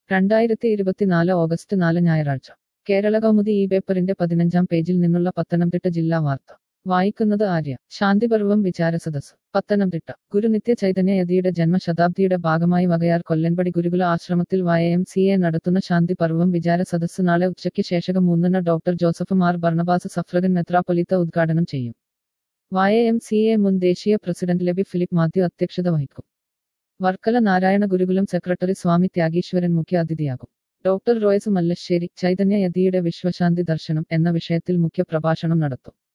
രണ്ടായിരത്തി ഇരുപത്തിനാല് ഓഗസ്റ്റ് നാല് ഞായറാഴ്ച കേരള കൗമുദി ഈ പേപ്പറിന്റെ പതിനഞ്ചാം പേജിൽ നിന്നുള്ള പത്തനംതിട്ട ജില്ലാ വാർത്ത വായിക്കുന്നത് ആര്യ ശാന്തിപർവം വിചാരസദസ് പത്തനംതിട്ട ഗുരുനിത്യ ചൈതന്യയതിയുടെ ജന്മശതാബ്ദിയുടെ ഭാഗമായി വകയാർ കൊല്ലൻപടി ഗുരുകുല ആശ്രമത്തിൽ വൈ എം സി എ നടത്തുന്ന ശാന്തിപർവം വിചാര സദസ് നാളെ ഉച്ചയ്ക്ക് ശേഷം മൂന്നിന് doctor Joseph Mar Barnabas suffragan മെത്രാപ്പൊലിത്ത ഉദ്ഘാടനം ചെയ്യും വൈ എം സി എ മുൻ ദേശീയ പ്രസിഡന്റ് ലബി ഫിലിപ്പ് മാത്യു അധ്യക്ഷത വഹിക്കും വർക്കല നാരായണ ഗുരുകുലം സെക്രട്ടറി സ്വാമി ത്യാഗീശ്വരൻ മുഖ്യ അതിഥിയാകും ഡോക്ടർ റോയസ് മല്ലശ്ശേരി ചൈതന്യ യതിയുടെ വിശ്വശാന്തി ദർശനം എന്ന വിഷയത്തിൽ മുഖ്യ പ്രഭാഷണം നടത്തും